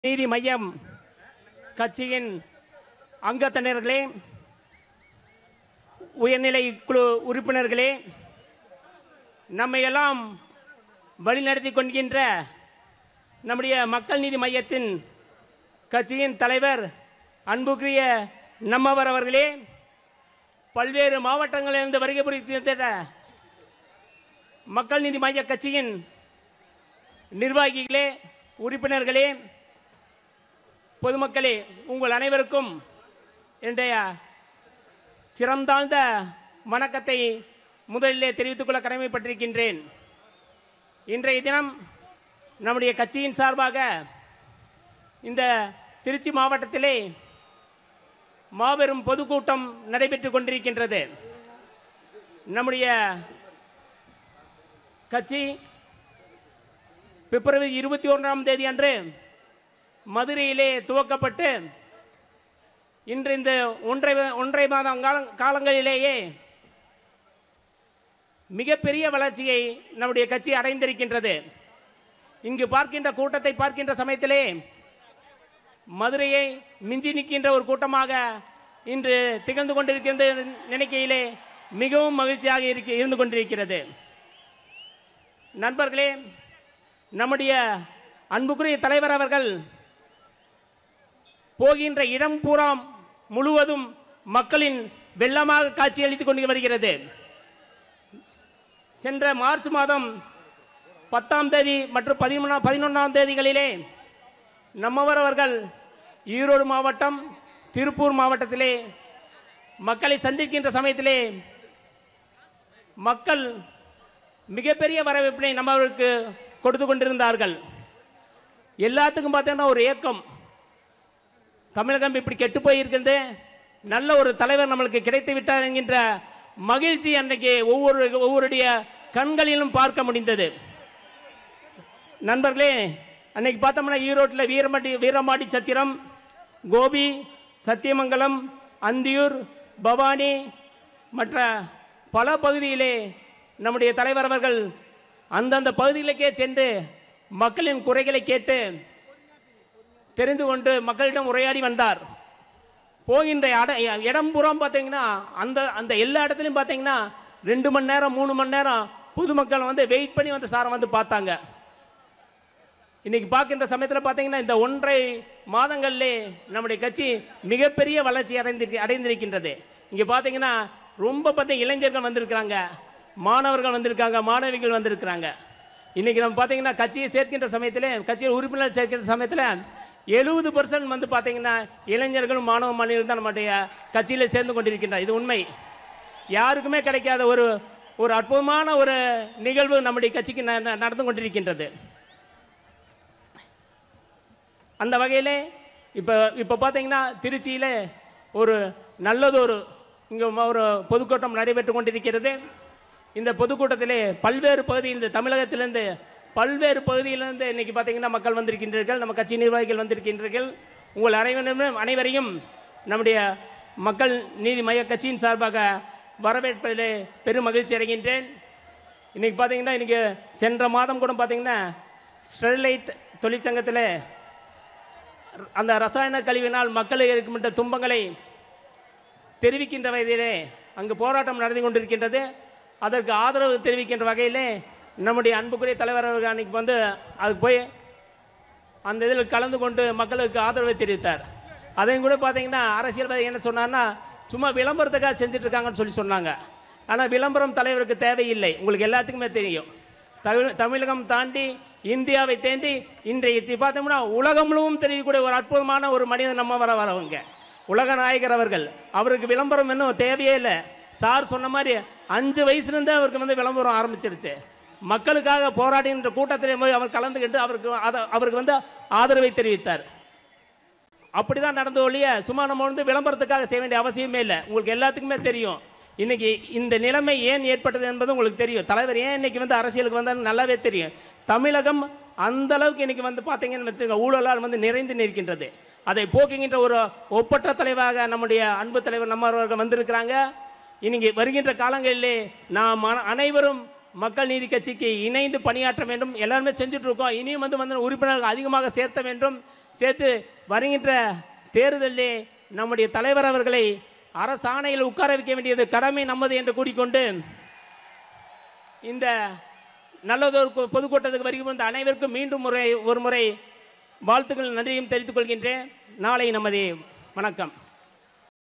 நீதி மையம் கட்சியின் அங்கத்தினர்களே உயர்நிலை குழு உறுப்பினர்களே நம்மையெல்லாம் வழிநடத்தி கொள்கின்ற நம்முடைய மக்கள் நீதி மையத்தின் கட்சியின் தலைவர் அன்புக்குரிய நம்மவர் அவர்களே பல்வேறு மாவட்டங்களிலிருந்து வருகை புரிந்த மக்கள் நீதி மைய கட்சியின் நிர்வாகிகளே உறுப்பினர்களே பொதுமக்களே உங்கள் அனைவருக்கும் என்னுடைய சிறந்தாழ்ந்த வணக்கத்தை முதலிலே தெரிவித்துக் கொள்ள கடமைப்பட்டிருக்கின்றேன் இன்றைய தினம் நம்முடைய கட்சியின் சார்பாக இந்த திருச்சி மாவட்டத்திலே மாபெரும் பொதுக்கூட்டம் நடைபெற்று கொண்டிருக்கின்றது நம்முடைய கட்சி பிப்ரவரி இருபத்தி ஒன்றாம் தேதி அன்று மதுரையிலே துவக்கப்பட்டு இன்று இந்த ஒன்றை ஒன்றை மாதம் கால காலங்களிலேயே மிகப்பெரிய வளர்ச்சியை நம்முடைய கட்சி அடைந்திருக்கின்றது இங்கு பார்க்கின்ற கூட்டத்தை பார்க்கின்ற சமயத்திலே மதுரையை மிஞ்சி நிற்கின்ற ஒரு கூட்டமாக இன்று திகழ்ந்து கொண்டிருக்கின்ற நினைக்கையிலே மிகவும் மகிழ்ச்சியாக இருக்க இருந்து கொண்டிருக்கிறது நண்பர்களே நம்முடைய அன்புக்குரிய தலைவர் அவர்கள் போகின்ற இடம் பூராம் முழுவதும் மக்களின் வெள்ளமாக காட்சியளித்துக் கொண்டு வருகிறது சென்ற மார்ச் மாதம் பத்தாம் தேதி மற்றும் பதிமூணா பதினொன்றாம் தேதிகளிலே நம்மவர் அவர்கள் ஈரோடு மாவட்டம் திருப்பூர் மாவட்டத்திலே மக்களை சந்திக்கின்ற சமயத்திலே மக்கள் மிகப்பெரிய வரவேற்பினை நம்மவருக்கு கொடுத்து கொண்டிருந்தார்கள் எல்லாத்துக்கும் பார்த்தீங்கன்னா ஒரு ஏக்கம் தமிழகம் இப்படி கெட்டு போயிருக்கிறது நல்ல ஒரு தலைவர் நம்மளுக்கு கிடைத்து விட்டார் என்கின்ற மகிழ்ச்சி அன்றைக்கு ஒவ்வொரு ஒவ்வொருடைய கண்களிலும் பார்க்க முடிந்தது நண்பர்களே அன்னைக்கு பார்த்தோம்னா ஈரோட்டில் வீரமாடி வீரமாடி சத்திரம் கோபி சத்தியமங்கலம் அந்தியூர் பவானி மற்ற பல பகுதியிலே நம்முடைய தலைவர் அவர்கள் அந்தந்த பகுதிகளுக்கே சென்று மக்களின் குறைகளை கேட்டு தெரிந்து கொண்டு மக்களிடம் உரையாடி வந்தார் போகின்ற இட இடம் புறம் பார்த்தீங்கன்னா அந்த அந்த எல்லா இடத்துலையும் பார்த்தீங்கன்னா ரெண்டு மணி நேரம் மூணு மணி நேரம் பொதுமக்கள் வந்து வெயிட் பண்ணி வந்து சாரை வந்து பார்த்தாங்க இன்னைக்கு பார்க்கின்ற சமயத்தில் பார்த்தீங்கன்னா இந்த ஒன்றை மாதங்களிலே நம்முடைய கட்சி மிகப்பெரிய வளர்ச்சி அடைந்திருக்கு அடைந்திருக்கின்றது இங்கே பார்த்தீங்கன்னா ரொம்ப பார்த்தீங்க இளைஞர்கள் வந்திருக்கிறாங்க மாணவர்கள் வந்திருக்காங்க மாணவிகள் வந்திருக்கிறாங்க இன்னைக்கு நம்ம பார்த்தீங்கன்னா கட்சியை சேர்க்கின்ற சமயத்தில் கட்சியில் உறுப்பினர் சேர்க்கின்ற சமயத்தில் எழுபது பர்சன்ட் வந்து பார்த்தீங்கன்னா இளைஞர்களும் மாணவ மாணவிகள் தான் நம்முடைய கட்சியில் சேர்ந்து கொண்டிருக்கின்றனர் இது உண்மை யாருக்குமே கிடைக்காத ஒரு ஒரு அற்புதமான ஒரு நிகழ்வு நம்முடைய கட்சிக்கு ந- ந- நடந்து கொண்டிருக்கின்றது அந்த வகையில் இப்போ இப்போ பார்த்தீங்கன்னா திருச்சியில் ஒரு நல்லதொரு இங்கே ஒரு பொதுக்கூட்டம் நடைபெற்று கொண்டிருக்கிறது இந்த பொதுக்கூட்டத்திலே பல்வேறு பகுதியில் தமிழகத்திலிருந்து பல்வேறு பகுதியிலிருந்து இன்னைக்கு பார்த்தீங்கன்னா மக்கள் வந்திருக்கின்றீர்கள் நம்ம கட்சி நிர்வாகிகள் வந்திருக்கின்றீர்கள் உங்கள் அனைவரும் அனைவரையும் நம்முடைய மக்கள் நீதி மைய கட்சியின் சார்பாக வரவேற்பதிலே பெரும் மகிழ்ச்சி அடைகின்றேன் இன்றைக்கி பார்த்தீங்கன்னா இன்றைக்கி சென்ற மாதம் கூட பார்த்தீங்கன்னா ஸ்டெர்லைட் தொழிற்சங்கத்தில் அந்த ரசாயன கழிவினால் மக்களுக்கு இருக்கின்ற துன்பங்களை தெரிவிக்கின்ற வகையிலே அங்கு போராட்டம் நடந்து கொண்டிருக்கின்றது அதற்கு ஆதரவு தெரிவிக்கின்ற வகையிலே நம்முடைய அன்புக்குரிய தலைவர் அவர்கள் அன்னைக்கு வந்து அதுக்கு போய் அந்த இதில் கலந்து கொண்டு மக்களுக்கு ஆதரவை தெரிவித்தார் அதையும் கூட பார்த்தீங்கன்னா அரசியல்வாதி என்ன சொன்னார்னா சும்மா விளம்பரத்துக்காக செஞ்சுட்டு இருக்காங்கன்னு சொல்லி சொன்னாங்க ஆனால் விளம்பரம் தலைவருக்கு தேவையில்லை உங்களுக்கு எல்லாத்துக்குமே தெரியும் தமிழ் தமிழகம் தாண்டி இந்தியாவை தாண்டி இன்றைய தி- பார்த்தோம்னா உலகம் முழுவதும் தெரியக்கூடிய ஒரு அற்புதமான ஒரு மனிதன் நம்ம வர வரவங்க உலக நாயகர் அவர்கள் அவருக்கு விளம்பரம் இன்னும் தேவையே இல்லை சார் சொன்ன மாதிரி அஞ்சு வயசுலேருந்தே அவருக்கு வந்து விளம்பரம் ஆரம்பிச்சிருச்சு மக்களுக்காக போராடுகின்ற கூட்டத்திலே போய் அவர் கலந்துக்கிட்டு அவருக்கு அத- அவருக்கு வந்து ஆதரவை தெரிவித்தார் அப்படிதான் நடந்த ஒழிய சும்மா நம்ம வந்து விளம்பரத்துக்காக செய்ய வேண்டிய அவசியமே இல்லை உங்களுக்கு எல்லாத்துக்குமே தெரியும் இன்னைக்கு இந்த நிலைமை ஏன் ஏற்பட்டது என்பது உங்களுக்கு தெரியும் தலைவர் ஏன் இன்னைக்கு வந்து அரசியலுக்கு வந்தாலும் நல்லாவே தெரியும் தமிழகம் அந்த அளவுக்கு இன்னைக்கு வந்து பார்த்தீங்கன்னு வச்சுங்க ஊழலால் வந்து நிறைந்து நிற்கின்றது அதை போக்குகின்ற ஒரு ஒப்பற்ற தலைவராக நம்முடைய அன்பு தலைவர் நம்ம அவர்கள் வந்திருக்கிறாங்க இன்னைக்கு வருகின்ற காலங்களிலே நாம் அன- அனைவரும் மக்கள் நீதி கட்சிக்கு இணைந்து பணியாற்ற வேண்டும் எல்லாருமே செஞ்சுட்டு இருக்கோம் இனியும் வந்து வந்து உறுப்பினர்கள் அதிகமாக சேர்த்த வேண்டும் சேர்த்து வருகின்ற தேர்தலிலே நம்முடைய தலைவர் அவர்களை அரசாணையில் உட்கார வைக்க வேண்டியது கடமை நமது என்று கூறிக்கொண்டு இந்த நல்லதொரு கு- பொதுக்கூட்டத்துக்கு வருகை வந்த அனைவருக்கும் மீண்டும் முறை ஒரு முறை வாழ்த்துக்கள் நன்றியும் தெரிவித்துக் கொள்கின்றேன் நாளை நமது வணக்கம்